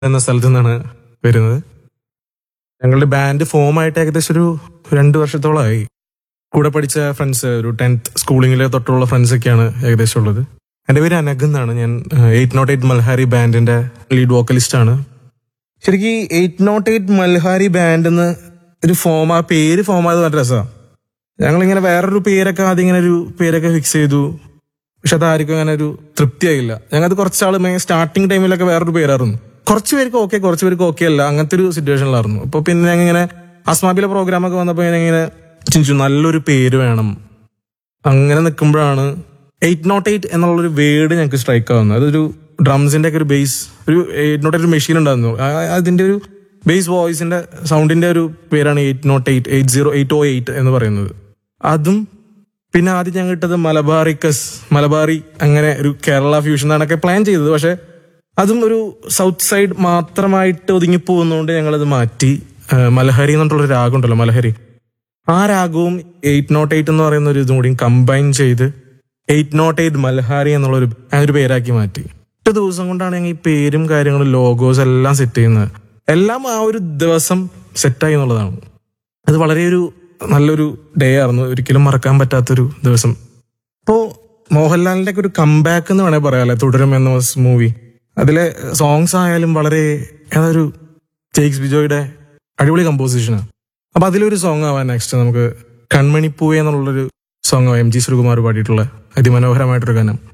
എന്ന സ്ഥലത്തു നിന്നാണ് വരുന്നത് ഞങ്ങളുടെ ബാൻഡ് ഫോം ആയിട്ട് ഏകദേശം ഒരു രണ്ട് വർഷത്തോളമായി കൂടെ പഠിച്ച ഫ്രണ്ട്സ് ഒരു ടെൻത്ത് സ്കൂളിങ്ങിലെ തൊട്ടുള്ള ഫ്രണ്ട്സ് ഒക്കെയാണ് ഏകദേശം ഉള്ളത് എൻ്റെ പേര് അനഗ് എന്നാണ് ഞാൻ എയ്റ്റ് നോട്ട് എയ്റ്റ് മൽഹാരി ബാൻഡിന്റെ ലീഡ് വോക്കലിസ്റ്റ് ആണ് ശരിക്കും eight note eight Malhari band എന്ന് ഒരു ഫോം ആ പേര് ഫോം ആയത് നല്ല രസമാണ് ഞങ്ങളിങ്ങനെ വേറൊരു പേരൊക്കെ ആദ്യം ഇങ്ങനെ ഒരു പേരൊക്കെ ഫിക്സ് ചെയ്തു പക്ഷെ അതാർക്കും അങ്ങനെ ഒരു തൃപ്തിയായില്ല ഞങ്ങൾക്ക് കുറച്ചാൾ സ്റ്റാർട്ടിങ് ടൈമിലൊക്കെ വേറൊരു പേരായിരുന്നു കുറച്ച് പേർക്ക് ഓക്കെ കുറച്ച് പേർക്ക് ഓക്കെ അല്ല അങ്ങനത്തെ ഒരു സിറ്റുവേഷനിലായിരുന്നു അപ്പൊ പിന്നെ ഞങ്ങൾ ഇങ്ങനെ അസ്മാബിലെ പ്രോഗ്രാം ഒക്കെ വന്നപ്പോൾ ഞാൻ ഇങ്ങനെ ചിന്തിച്ചു നല്ലൊരു പേര് വേണം അങ്ങനെ നിൽക്കുമ്പോഴാണ് എയ്റ്റ് നോട്ട് എയ്റ്റ് എന്നുള്ളൊരു വേർഡ് ഞങ്ങൾക്ക് സ്ട്രൈക്ക് ആവുന്നത് അതൊരു ഡ്രംസിന്റെ ഒക്കെ ഒരു ബേസ് ഒരു എയ്റ്റ് നോട്ട് എയ്റ്റ് മെഷീൻ ഉണ്ടായിരുന്നു ആ- അതിന്റെ ഒരു ബേസ് വോയിസിന്റെ സൗണ്ടിന്റെ ഒരു പേരാണ് eight note eight eight zero eight O eight എന്ന് പറയുന്നത് അതും പിന്നെ ആദ്യം ഞങ്ങൾ ഇട്ടത് മലബാറിക്കസ് മലബാറി അങ്ങനെ ഒരു കേരള ഫ്യൂഷൻ എന്നാണൊക്കെ പ്ലാൻ ചെയ്തത് പക്ഷെ അതും ഒരു സൗത്ത് സൈഡ് മാത്രമായിട്ട് ഒതുങ്ങിപ്പോകുന്നതുകൊണ്ട് ഞങ്ങളത് മാറ്റി ആ, മലഹരി എന്നുള്ള രാഗം ഉണ്ടല്ലോ മലഹരി ആ രാഗവും എയ്റ്റ് നോട്ട് എയ്റ്റ് എന്ന് പറയുന്ന ഒരു ഇതും കൂടി കമ്പൈൻ ചെയ്ത് എയ്റ്റ് നോട്ട് എയ്റ്റ് മൽഹാരി എന്നുള്ളൊരു അങ്ങനെ ഒരു പേരാക്കി മാറ്റി എട്ട് ദിവസം കൊണ്ടാണ് ഞങ്ങൾ ഈ പേരും കാര്യങ്ങളും ലോഗോസ് എല്ലാം സെറ്റ് ചെയ്യുന്നത് എല്ലാം ആ ഒരു ദിവസം സെറ്റായി എന്നുള്ളതാണ് അത് വളരെ ഒരു നല്ലൊരു ഡേ ആയിരുന്നു ഒരിക്കലും മറക്കാൻ പറ്റാത്തൊരു ദിവസം ഇപ്പോ മോഹൻലാലിന്റെ ഒക്കെ ഒരു കംബാക്ക് എന്ന് വേണേൽ പറയാല്ലേ തുടരും എന്ന മൂവി അതിലെ സോങ്സ് ആയാലും വളരെ ഏതൊരു ജെയ്ക്സ് ബിജോയുടെ അടിപൊളി കമ്പോസിഷനാണ് അപ്പൊ അതിലൊരു സോങ് ആവാൻ നെക്സ്റ്റ് നമുക്ക് കൺമണിപ്പൂവേ എന്നുള്ളൊരു സോങ് ആവാം എം ജി ശ്രീകുമാർ പാടിയിട്ടുള്ള അതിമനോഹരമായിട്ടൊരു ഗാനം